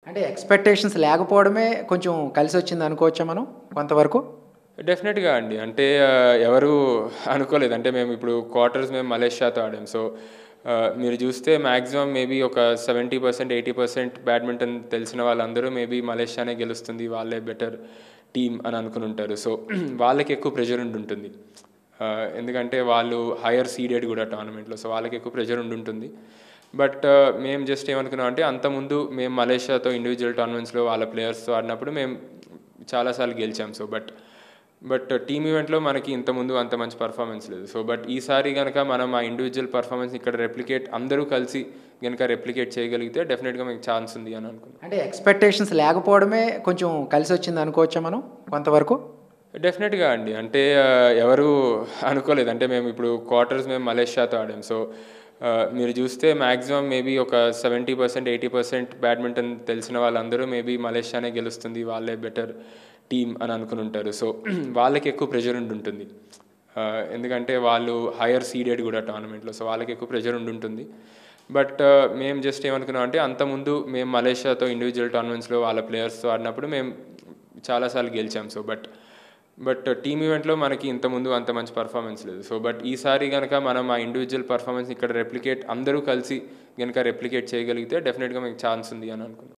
అంటే ఎక్స్పెక్టేషన్స్ లేకపోవడమే కొంచెం కలిసి వచ్చింది అనుకోవచ్చా మనం కొంతవరకు డెఫినెట్గా అండి అంటే ఆ, ఎవరు అనుకోలేదు అంటే మేము ఇప్పుడు క్వార్టర్స్ మేము మలేషియాతో ఆడాం సో ఆ, మీరు చూస్తే మ్యాక్సిమం మేబీ ఒక seventy percent eighty percent badminton తెలిసిన వాళ్ళందరూ మేబీ మలేషియానే గెలుస్తుంది వాళ్ళే బెటర్ టీమ్ అని అనుకుని ఉంటారు సో వాళ్ళకి ఎక్కువ ప్రెషర్ ఉంటుంటుంది ఆ, ఎందుకంటే వాళ్ళు హయ్యర్ సీడెడ్ కూడా టోర్నమెంట్లో సో వాళ్ళకి ఎక్కువ ప్రెషర్ ఉంటుంటుంది బట్ మేము జస్ట్ ఏమనుకున్నాం అంటే అంతకుముందు మేము మలేషియాతో ఇండివిజువల్ టోర్నమెంట్స్లో వాళ్ళ ప్లేయర్స్తో ఆడినప్పుడు మేము చాలాసార్లు గెలిచాం సో బట్ బట్ టీమ్ ఈవెంట్లో మనకి ఇంతకుముందు అంత మంచి పర్ఫార్మెన్స్ లేదు సో బట్ ఈసారి కనుక మనం ఆ ఇండివిజువల్ పర్ఫార్మెన్స్ ఇక్కడ రెప్లికేట్ అందరూ కలిసి కనుక రెప్లికేట్ చేయగలిగితే డెఫినెట్గా మీకు ఛాన్స్ ఉంది అని అనుకున్నాం అంటే ఎక్స్పెక్టేషన్స్ లేకపోవడమే కొంచెం కలిసి వచ్చింది అనుకోవచ్చా మనం కొంతవరకు డెఫినెట్గా అండి అంటే ఆ, ఎవరు అనుకోలేదు అంటే మేము ఇప్పుడు క్వార్టర్స్ మేము మలేషియాతో ఆడాం సో ఆ, మీరు చూస్తే మ్యాక్సిమం మేబీ ఒక seventy percent eighty percent badminton తెలిసిన వాళ్ళందరూ మేబీ మలేషియానే గెలుస్తుంది వాళ్ళే బెటర్ టీమ్ అని అనుకుని ఉంటారు సో వాళ్ళకి ఎక్కువ ప్రెషర్ ఉంటుంటుంది ఆ, ఎందుకంటే వాళ్ళు హయ్యర్ సీడెడ్ కూడా టోర్నమెంట్లో సో వాళ్ళకి ఎక్కువ ప్రెషర్ ఉంటుంటుంది బట్ మేము జస్ట్ ఏమనుకున్నాం అంటే అంతకుముందు మేము మలేషియాతో ఇండివిజువల్ టోర్నమెంట్స్లో వాళ్ళ ప్లేయర్స్తో ఆడినప్పుడు మేము చాలాసార్లు గెలిచాం సో బట్ బట్ టీమ్ ఈవెంట్లో మనకి ఇంతకుముందు అంత మంచి పర్ఫార్మెన్స్ లేదు సో బట్ ఈసారి కనుక మనం ఆ ఇండివిజువల్ పర్ఫార్మెన్స్ ఇక్కడ రెప్లికేట్ అందరూ కలిసి కనుక రెప్లికేట్ చేయగలిగితే డెఫినెట్గా మీకు ఛాన్స్ ఉంది అని అనుకున్నాం